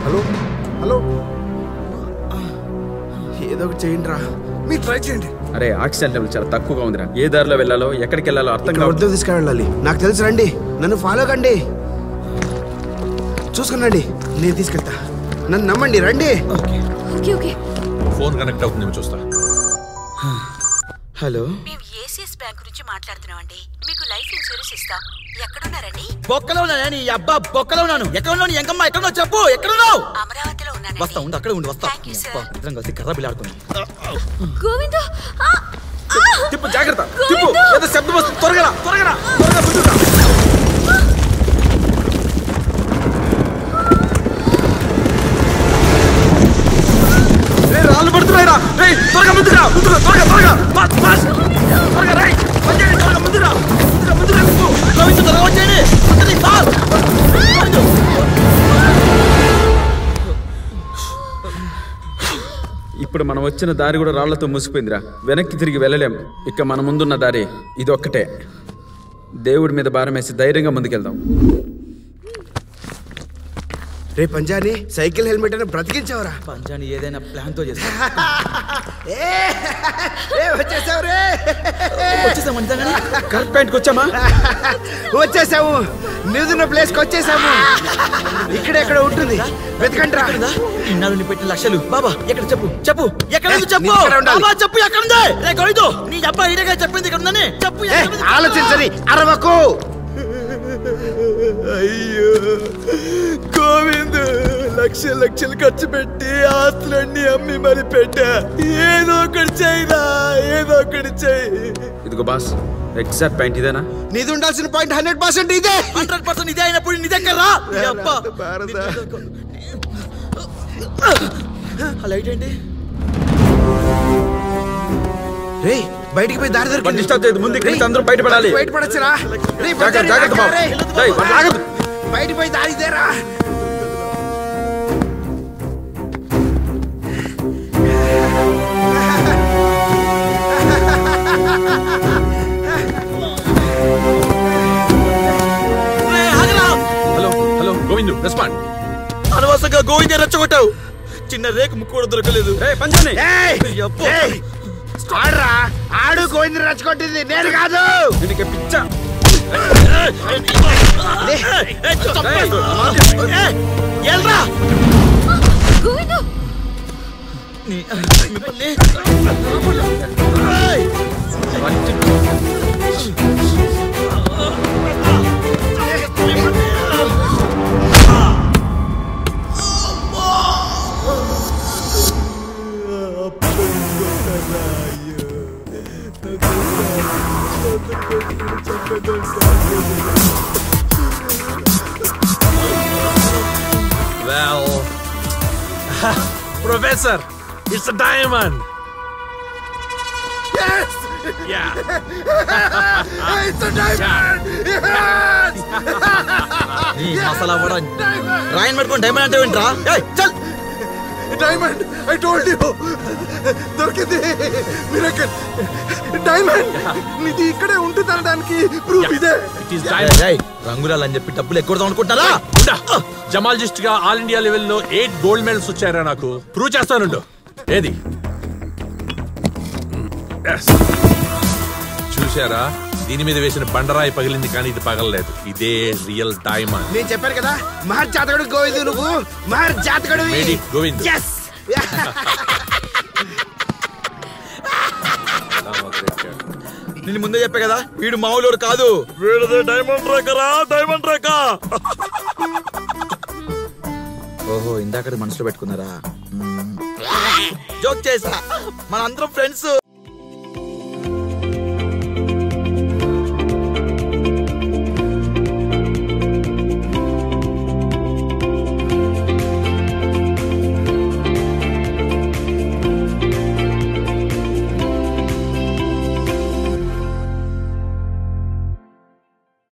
Hello hello ఏదో ఒకటి చేయండి రా మీరు ట్రై చేయండి అరే ఆక్సిజన్ లెవెల్ చాలా తక్కువగా ఉందిరా ఏ దారిలో వెళ్ళాలో ఎక్కడికి వెళ్ళాలో అర్థం ఇక్కడ కావట్లేదు వద్దు తీసుకెళ్ళాలి నాకు తెలుసు రండి నన్ను ఫాలో కండి చూసుకునండి నేను తీసుకెళ్తా నన్ను నమ్మండి రండి ఓకే ఓకే ఫోన్ కనెక్ట్ అవుతుందేమో చూస్తా హలో మేము ఏసిఎస్ బ్యాంక్ నుంచి మాట్లాడుతున్నామండి మీకు లైఫ్ ఇన్సూరెన్స్ ఇస్తాం ఎక్కడున్నారండి బొక్కలో ఉన్నానే నీ అబ్బా బొక్కలో ఉన్నాను ఎక్కడ ఉన్నావు నీ ఎంకమ్మ ఎక్కడ ఉన్నావు చెప్పు ఎక్కడ ఉన్నావు అమరావతిలో ఉన్నానండి వస్తా ఉండు అక్కడే ఉండు వస్తా Thank you, నీ sir. అబ్బా, ఇద్దరం కలిసి కర్ర బిలాడుకున్నాం గోవిందు తిప్పు జాగ్రత్త తిప్పు ఏదో శబ్దం వస్తుంది త్వరగా రా, త్వరగా రా, త్వరగా ముందుకు రా. రేయ్, రాళ్ళు పడుతున్నాయి రా రేయ్, త్వరగా ముందుకు రా ముందుకు త్వరగా త్వరగా ఫాస్ట్ ఫాస్ట్ త్వరగా రేయ్ పని చేయండి, త్వరగా ముందుకు రా ముందుగా ముందుగా తిప్పు గోవిందు త్వరగా వచ్చేయండి అందరినీ ఫాస్ట్. గోవిందు. ఇప్పుడు మనం వచ్చిన దారి కూడా రాళ్లతో మూసిపోయిందిరా వెనక్కి తిరిగి వెళ్ళలేం ఇక మన ముందున్న దారి ఇదొక్కటే దేవుడి మీద భారం వేసి ధైర్యంగా ముందుకెళ్దాం రే పంజాని సైకిల్ హెల్మెట్ అని బ్రతికించావురా పంచాని ఏదైనా ప్లాన్ తో చేస్తా ఏ, ఏ, వచ్చేసావు రే వచ్చేసాం నిజంగానే కరెక్ట్ పాయింట్కి వచ్చామా వచ్చేసాము నీదున్న ప్లేస్ కి వచ్చేసాము ఇక్కడ ఎక్కడ ఉంటుంది వెతకండి రా ఎక్కడుందా? ఇన్నాళ్ళు నీ పెట్టిన లక్షలు బాబా ఎక్కడ చెప్పు చెప్పు ఎక్కడ ఉంది ఏ, చెప్పు నీ ఇక్కడ ఉండాలి. బాబా చెప్పు ఎక్కడ ఉంది రే గోవిందు నీ అబ్బా ఇడగా చెప్పింది ఇక్కడ ఉందని చెప్పు ఏ, ఎక్కడ ఉంది? ఆలోచించని అరవకు అయ్యో గోవింద్ లక్ష లక్షలు ఖర్చు పెట్టి ఆస్తులన్నీ అమ్మి మరి పెట్టా ఏదో ఒకటి చేయరా ఏదో ఒకటి చెయ్యి ఇదిగో బాస్ ఎగ్జాక్ట్ పాయింట్ ఇదేనా నీది ఉండాల్సిన పాయింట్ హండ్రెడ్ పర్సెంట్ ఇదే హండ్రెడ్ పర్సెంట్ ఇదే అయినప్పుడు నీ దగ్గర రా నీ అబ్బా. భారత. ఆ లైట్ ఏంటి రే బయటికి పోయి దారి బండి దొరికింది స్టార్ట్ చేయదు ముందు ఇక్కడ నుంచి అందరూ బయటపడాలి బయట పడచ్చురా రే, జాగ్రత్త, బంజారా, జాగ్రత్త బాబు. రే. డేయ్, బండి ఆగదు. బయటికి పోయి దారి ఇదేరా రే, ఆగరా. హలో హలో గోవిందు రెస్పాండ్ అనవసరంగా గోవిందే రెచ్చగొట్టావు చిన్న రేకు ముక్కు కూడా దొరకలేదు రే పంచని ఏయ్! అబ్బో. ఏయ్! ఆడురా ఆడు గోవింద రచ్చగొట్టింది నేను కాదు దీనికి పిచ్చ లే. ఏ, చంపేయ్. ఏ, ఎల్రా గోవిందు నీ- మిమ్మల్ని- ఏయ్. Well professor it's a diamond యా నీ మసాలా వడ రాయన్ పెట్టుకొని డైమండ్ అంటే ఏంట్రా ఏయ్, చల్ డైమండ్ ఐ టోల్డ్ యూ దొరికింది మిరకల్ డైమండ్ నీది ఇక్కడే ఉంటుంది అనడానికి ప్రూఫ్ ఇదే ఇట్ ఈస్ ఏయ్, డైమండ్ ఏయ్, రంగురాలు అని చెప్పి డబ్బులు ఎక్కువ అనుకుంటారా జమాలజిస్ట్ గా ఆల్ ఇండియా లెవెల్లో ఎయిట్ గోల్డ్ మెడల్స్ వచ్చారా నాకు ప్రూవ్ చేస్తానుండు ఏది Yes. చూశారా దీని మీద వేసిన బండరాయి పగిలింది కానీ ఇది పగలలేదు ఇదే రియల్ డైమండ్ నేను చెప్పాను కదా మహర్ జాతకుడు గోవిందు నువ్వు మహర్ జాతకుడు మేడి గోవింద్ ఎస్ నేను ముందే చెప్పా కదా వీడు మామూలు కాదు వీడిదే డైమండ్ రేకరా డైమండ్ రేక ఓహో ఇందాక మనసులో పెట్టుకున్నారా జోక్ చేసా మనందరం ఫ్రెండ్స్